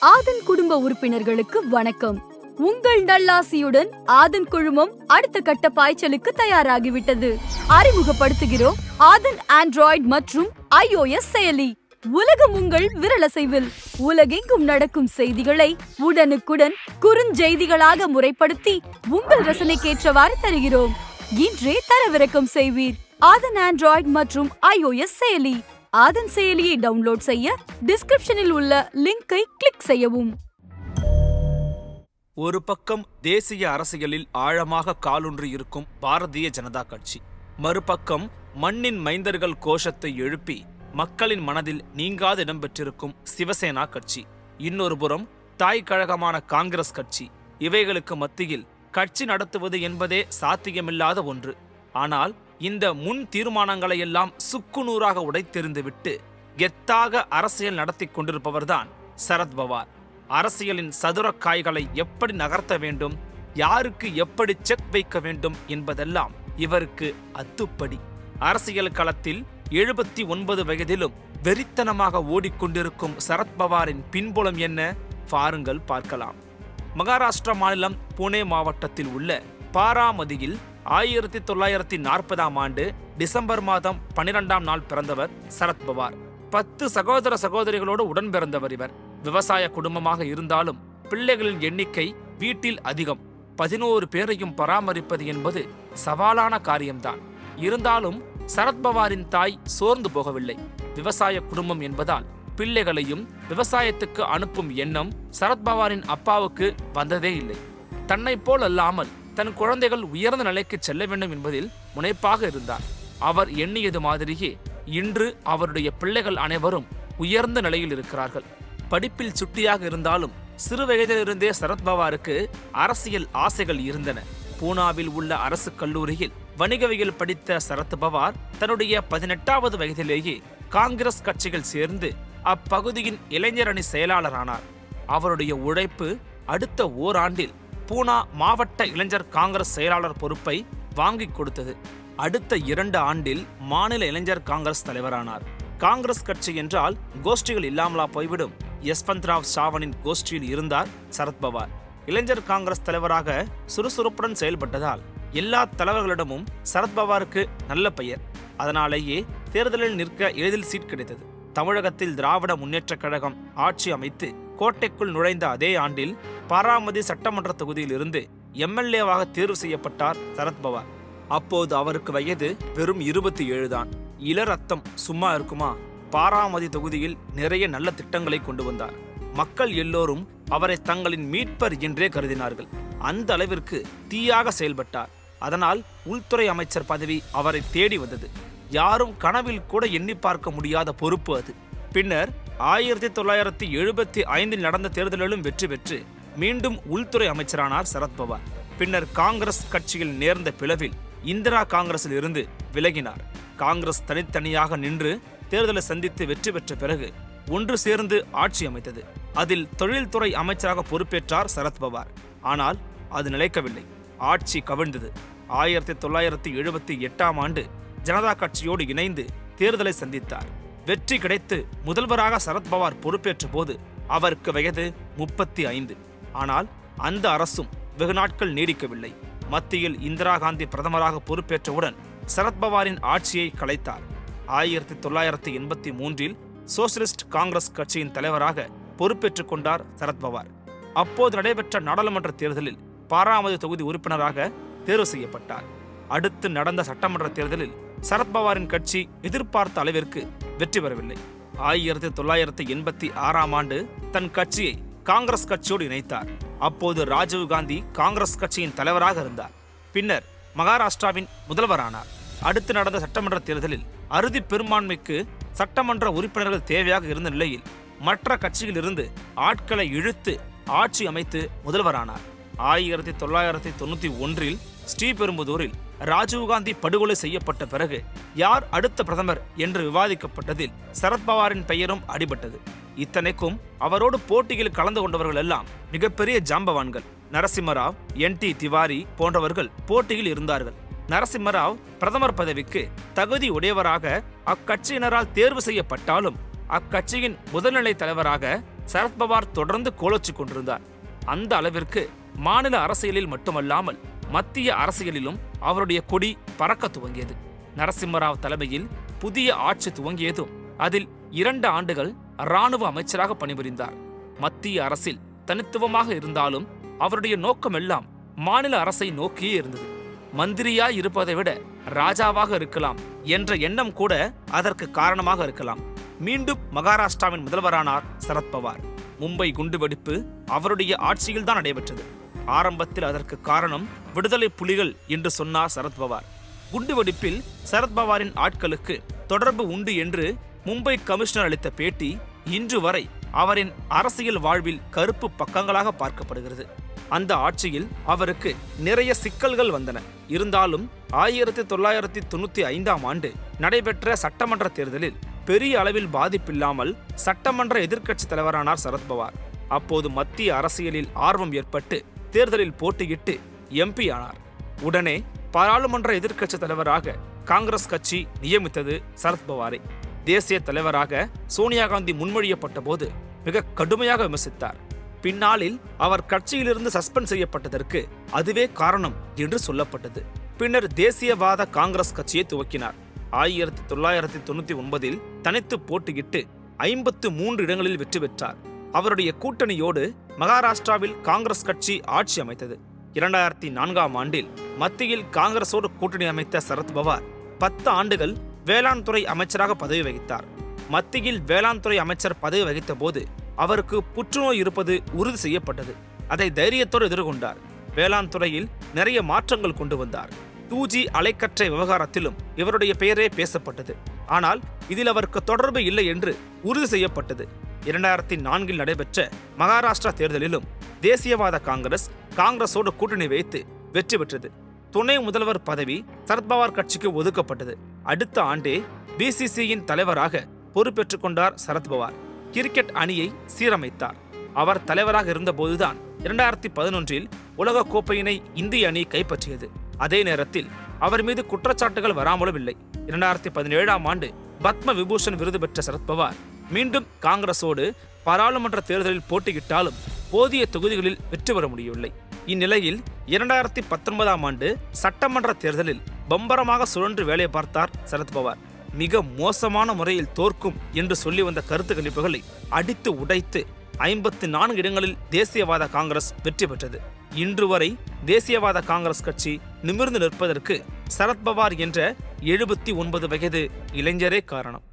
ஆதன் குடும்ப உறுப்பினர்களுக்கு வணக்கம் உங்கள் நல்லாசியுடன் ஆதன் குழுமம் அடுத்த கட்ட பாய்ச்சலுக்கு தயாராகிவிட்டது அறிமுகப்படுத்துகிறோம் ஆதன் ஆண்ட்ராய்டு மற்றும் iOS செயலி உலகம் உங்கள் விரலசைவில் உலகெங்கும் நடக்கும் செய்திகளை உடனுக்குடன் குறுஞ்செய்திகளாக முறைப்படுத்தி உங்கள் ரசனைக்கேற்றவாறு தருகிறோம் இன்றே தரவிறக்கம் செய்வீர் ஆதன் ஆண்ட்ராய்டு மற்றும் iOS செயலி ஆதன் செயலியை டவுன்லோட் செய்ய டிஸ்கிரிப்ஷனில் உள்ள லிங்கை கிளிக் செய்யவும் ஒரு பக்கம் தேசிய அரசியலில் ஆழமாக காலூன்றி இருக்கும் பாரதிய ஜனதா கட்சி மறுபக்கம் மண்ணின் மைந்தர்கள் கோஷத்தை எழுப்பி மக்களின் மனதில் நீங்காது இடம்பெற்றிருக்கும் சிவசேனா கட்சி இன்னொரு புறம் தாய் கழகமான காங்கிரஸ் கட்சி இவைகளுக்கு மத்தியில் கட்சி நடத்துவது என்பதே சாத்தியமில்லாத ஒன்று ஆனால் இந்த முன் தீர்மானங்களை எல்லாம் சுக்குநூறாக உடைத்தெறிந்துவிட்டு கெத்தாக அரசியல் நடத்தி கொண்டிருப்பவர்தான் சரத்பவார் அரசியலின் சதுர காய்களை எப்படி நகர்த்த வேண்டும் யாருக்கு எப்படி செக் வைக்க வேண்டும் என்பதெல்லாம் இவருக்கு அத்துப்படி அரசியல் களத்தில் எழுபத்தி ஒன்பது வயதிலும் வெறித்தனமாக ஓடிக்கொண்டிருக்கும் சரத்பவாரின் பின்புலம் என்ன பாருங்கள் பார்க்கலாம் மகாராஷ்டிரா மாநிலம் புனே மாவட்டத்தில் உள்ள பாராமதியில் ஆயிரத்தி தொள்ளாயிரத்தி நாற்பதாம் ஆண்டு டிசம்பர் மாதம் பனிரெண்டாம் நாள் பிறந்தவர் சரத்பவார் பத்து சகோதர சகோதரிகளோடு உடன் பிறந்தவர் இவர் விவசாய குடும்பமாக இருந்தாலும் பிள்ளைகளின் எண்ணிக்கை வீட்டில் அதிகம் பதினோரு பேரையும் பராமரிப்பது என்பது சவாலான காரியம்தான் இருந்தாலும் சரத்பவாரின் தாய் சோர்ந்து போகவில்லை விவசாய குடும்பம் என்பதால் பிள்ளைகளையும் விவசாயத்துக்கு அனுப்பும் எண்ணம் சரத்பவாரின் அப்பாவுக்கு வந்ததே இல்லை தன்னைப் போல் அல்லாமல் தன் குழந்தைகள் உயர்ந்த நிலைக்கு செல்ல வேண்டும் என்பதில் முனைப்பாக இருந்தார் அவர் எண்ணியது மாதிரியே இன்று அவருடைய பிள்ளைகள் அனைவரும் உயர்ந்த நிலையில் இருக்கிறார்கள் படிப்பில் சுட்டியாக இருந்தாலும் சிறு வயதிலிருந்தே சரத்பவாருக்கு அரசியல் ஆசைகள் இருந்தன பூனாவில் உள்ள அரசு கல்லூரியில் வணிகவியல் படித்த சரத்பவார் தன்னுடைய பதினெட்டாவது வயதிலேயே காங்கிரஸ் கட்சியில் சேர்ந்து அப்பகுதியின் இளைஞரணி செயலாளரானார் அவருடைய உழைப்பு அடுத்த ஓராண்டில் பூனா மாவட்ட இளைஞர் காங்கிரஸ் செயலாளர் பொறுப்பை வாங்கிக் கொடுத்தது அடுத்த இரண்டு ஆண்டில் மாநில இளைஞர் காங்கிரஸ் தலைவரானார் காங்கிரஸ் கட்சி என்றால் கோஷ்டிகள் இல்லாமலா போய்விடும் யஸ்வந்த்ராவ் சாவனின் கோஷ்டியில் இருந்தார் சரத்பவார் இளைஞர் காங்கிரஸ் தலைவராக சுறுசுறுப்புடன் செயல்பட்டதால் எல்லா தலைவர்களிடமும் சரத்பவாருக்கு நல்ல பெயர் அதனாலேயே தேர்தலில் நிற்க எளிதில் சீட் கிடைத்தது தமிழகத்தில் திராவிட முன்னேற்றக் கழகம் ஆட்சி அமைத்து கோட்டைக்குள் நுழைந்த அதே ஆண்டில் பாராமதி சட்டமன்ற தொகுதியிலிருந்து எம்எல்ஏவாக தேர்வு செய்யப்பட்டார் சரத்பவார் அப்போது அவருக்கு வயது வெறும் இருபத்தி ஏழு தான் இளரத்தம் சும்மா இருக்குமா பாராமதி தொகுதியில் நிறைய நல்ல திட்டங்களை கொண்டு வந்தார் மக்கள் எல்லோரும் அவரை தங்களின் மீட்பர் என்றே கருதினார்கள் அந்த அளவிற்கு தீயாக செயல்பட்டார் அதனால் உள்துறை அமைச்சர் பதவி அவரை தேடி வந்தது யாரும் கனவில் கூட எண்ணி பார்க்க முடியாத பொறுப்பு அது பின்னர் ஆயிரத்தி தொள்ளாயிரத்தி எழுபத்தி ஐந்தில் நடந்த தேர்தலிலும் வெற்றி பெற்று மீண்டும் உள்துறை அமைச்சரானார் சரத்பவார் பின்னர் காங்கிரஸ் கட்சியில் நேர்ந்த பிளவில் இந்திரா காங்கிரஸில் இருந்து விலகினார் காங்கிரஸ் தனித்தனியாக நின்று தேர்தலை சந்தித்து வெற்றி பெற்ற பிறகு ஒன்று சேர்ந்து ஆட்சி அமைத்தது அதில் தொழில்துறை அமைச்சராக பொறுப்பேற்றார் சரத்பவார் ஆனால் அது நிலைக்கவில்லை ஆட்சி கவிழ்ந்தது ஆயிரத்தி தொள்ளாயிரத்தி எழுபத்தி எட்டாம் ஆண்டு ஜனதா கட்சியோடு இணைந்து தேர்தலை சந்தித்தார் வெற்றி கிடைத்து முதல்வராக சரத்பவார் பொறுப்பேற்ற போது அவருக்கு வயது முப்பத்தி ஐந்து ஆனால் அந்த அரசும் வெகு நாட்கள் நீடிக்கவில்லை மத்தியில் இந்திரா காந்தி பிரதமராக பொறுப்பேற்றவுடன் சரத்பவாரின் ஆட்சியை கலைத்தார் ஆயிரத்தி தொள்ளாயிரத்தி எண்பத்தி மூன்றில் சோசியலிஸ்ட் காங்கிரஸ் கட்சியின் தலைவராக பொறுப்பேற்றுக் கொண்டார் சரத்பவார் அப்போது நடைபெற்ற நாடாளுமன்ற தேர்தலில் பாராமதி தொகுதி உறுப்பினராக தேர்வு செய்யப்பட்டார் அடுத்து நடந்த சட்டமன்ற தேர்தலில் சரத்பவாரின் கட்சி எதிர்பார்த்த அளவிற்கு வெற்றி பெறவில்லை ஆயிரத்தி தொள்ளாயிரத்தி எண்பத்தி ஆறாம் ஆண்டு தன் கட்சியை காங்கிரஸ் கட்சியோடு இணைத்தார் அப்போது ராஜீவ் காந்தி காங்கிரஸ் கட்சியின் தலைவராக இருந்தார் பின்னர் மகாராஷ்டிராவின் முதல்வரானார் அடுத்து நடந்த சட்டமன்ற தேர்தலில் அறுதி பெரும்பான்மைக்கு சட்டமன்ற உறுப்பினர்கள் தேவையாக இருந்த நிலையில் மற்ற கட்சியிலிருந்து ஆட்களை இழுத்து ஆட்சி அமைத்து முதல்வரானார் ஆயிரத்தி தொள்ளாயிரத்தி தொண்ணூத்தி ஒன்றில் ஸ்ரீபெரும்புதூரில் ராஜீவ்காந்தி படுகொலை செய்யப்பட்ட பிறகு யார் அடுத்த பிரதமர் என்று விவாதிக்கப்பட்டதில் சரத்பவாரின் பெயரும் அடிபட்டது இத்தனைக்கும் அவரோடு போட்டியில் கலந்து கொண்டவர்கள் எல்லாம் மிகப்பெரிய ஜாம்பவான்கள் நரசிம்மராவ் என் டி திவாரி போன்றவர்கள் போட்டியில் இருந்தார்கள் நரசிம்மராவ் பிரதமர் பதவிக்கு தகுதி உடையவராக அக்கட்சியினரால் தேர்வு செய்யப்பட்டாலும் அக்கட்சியின் முதல்நிலை தலைவராக சரத்பவார் தொடர்ந்து கோலோச்சிக் கொண்டிருந்தார் அந்த அளவிற்கு மாநில அரசியலில் மட்டுமல்லாமல் மத்திய அரசியலிலும் அவருடைய கொடி பறக்க துவங்கியது நரசிம்மராவ் தலைமையில் புதிய ஆட்சி துவங்கியதும் அதில் இரண்டு ஆண்டுகள் இராணுவ அமைச்சராக பணிபுரிந்தார் மத்திய அரசில் தனித்துவமாக இருந்தாலும் அவருடைய நோக்கமெல்லாம் மாநில அரசை நோக்கியே இருந்தது மந்திரியாய் இருப்பதை விட ராஜாவாக இருக்கலாம் என்ற எண்ணம் கூட அதற்கு காரணமாக இருக்கலாம் மீண்டும் மகாராஷ்டிராவின் முதல்வரானார் சரத்பவார் மும்பை குண்டுவெடிப்பு அவருடைய ஆட்சியில்தான் நடைபெற்றது ஆரம்பத்தில் அதற்கு காரணம் விடுதலை புலிகள் என்று சொன்னார் சரத்பவார் குண்டுவெடிப்பில் சரத்பவாரின் ஆட்களுக்கு தொடர்பு உண்டு என்று மும்பை கமிஷனர் அளித்த பேட்டி இன்று வரை அவரின் அரசியல் வாழ்வில் கருப்பு பக்கங்களாக பார்க்கப்படுகிறது அந்த ஆட்சியில் அவருக்கு நிறைய சிக்கல்கள் வந்தன இருந்தாலும் ஆயிரத்தி தொள்ளாயிரத்தி தொண்ணூத்தி ஐந்தாம் ஆண்டு நடைபெற்ற சட்டமன்ற தேர்தலில் பெரிய அளவில் பாதிப்பில்லாமல் சட்டமன்ற எதிர்க்கட்சி தலைவரானார் சரத்பவார் அப்போது மத்திய அரசியலில் ஆர்வம் ஏற்பட்டு தேர்தலில் போட்டியிட்டு எம்பி ஆனார் உடனே பாராளுமன்ற எதிர்க்கட்சி தலைவராக காங்கிரஸ் கட்சி நியமித்தது சரத்பவாரை தேசிய தலைவராக சோனியா காந்தி முன்மொழியப்பட்ட போது மிக கடுமையாக விமர்சித்தார் பின்னாளில் அவர் கட்சியிலிருந்து சஸ்பெண்ட் செய்யப்பட்டதற்கு அதுவே காரணம் என்று சொல்லப்பட்டது பின்னர் தேசியவாத காங்கிரஸ் கட்சியை துவக்கினார் ஆயிரத்தி தொள்ளாயிரத்தி தொண்ணூத்தி ஒன்பதில் தனித்து போட்டியிட்டு ஐம்பத்து மூன்று இடங்களில் வெற்றி பெற்றார் அவருடைய கூட்டணியோடு மகாராஷ்டிராவில் காங்கிரஸ் கட்சி ஆட்சி அமைத்தது இரண்டாயிரத்தி நான்காம் ஆண்டில் மத்தியில் காங்கிரஸோடு கூட்டணி அமைத்த சரத்பவார் பத்து ஆண்டுகள் வேளாண் துறை அமைச்சராக பதவி வகித்தார் மத்தியில் வேளாண் துறை அமைச்சர் பதவி வகித்த போது அவருக்கு புற்றுநோய் இருப்பது உறுதி செய்யப்பட்டது அதை தைரியத்தோடு எதிர்கொண்டார் வேளாண் துறையில் நிறைய மாற்றங்கள் கொண்டு வந்தார் டூ ஜி அலைக்கற்றை விவகாரத்திலும் இவருடைய பெயரே பேசப்பட்டது ஆனால் இதில் அவருக்கு தொடர்பு இல்லை என்று உறுதி செய்யப்பட்டது இரண்டாயிரத்தி நான்கில் நடைபெற்ற மகாராஷ்டிரா தேர்தலிலும் தேசியவாத காங்கிரஸ் காங்கிரஸோடு கூட்டணி வைத்து வெற்றி பெற்றது துணை முதல்வர் பதவி சரத்பவார் கட்சிக்கு ஒதுக்கப்பட்டது அடுத்த ஆண்டே பிசிசியின் தலைவராக பொறுப்பேற்றுக் கொண்டார் சரத்பவார் கிரிக்கெட் அணியை சீரமைத்தார் அவர் தலைவராக இருந்தபோதுதான் இரண்டாயிரத்தி பதினொன்றில் உலக கோப்பையினை இந்திய அணி கைப்பற்றியது அதே நேரத்தில் அவர் மீது குற்றச்சாட்டுகள் வராமலும் இல்லை இரண்டாயிரத்தி பதினேழாம் ஆண்டு பத்ம விபூஷன் விருது பெற்ற சரத்பவார் மீண்டும் காங்கிரஸோடு பாராளுமன்ற தேர்தலில் போட்டியிட்டாலும் போதிய தொகுதிகளில் வெற்றி பெற முடியவில்லை இந்நிலையில் இரண்டாயிரத்தி பத்தொன்பதாம் ஆண்டு சட்டமன்ற தேர்தலில் பம்பரமாக சுழன்று வேலை பார்த்தார் சரத்பவார் மிக மோசமான முறையில் தோற்கும் என்று சொல்லி வந்த கருத்து கணிப்புகளை அடித்து உடைத்து ஐம்பத்து நான்கு இடங்களில் தேசியவாத காங்கிரஸ் வெற்றி பெற்றது இன்று வரை தேசியவாத காங்கிரஸ் கட்சி நிமிர்ந்து நிற்பதற்கு சரத்பவார் என்ற எழுபத்தி ஒன்பது வயது இளைஞரே காரணம்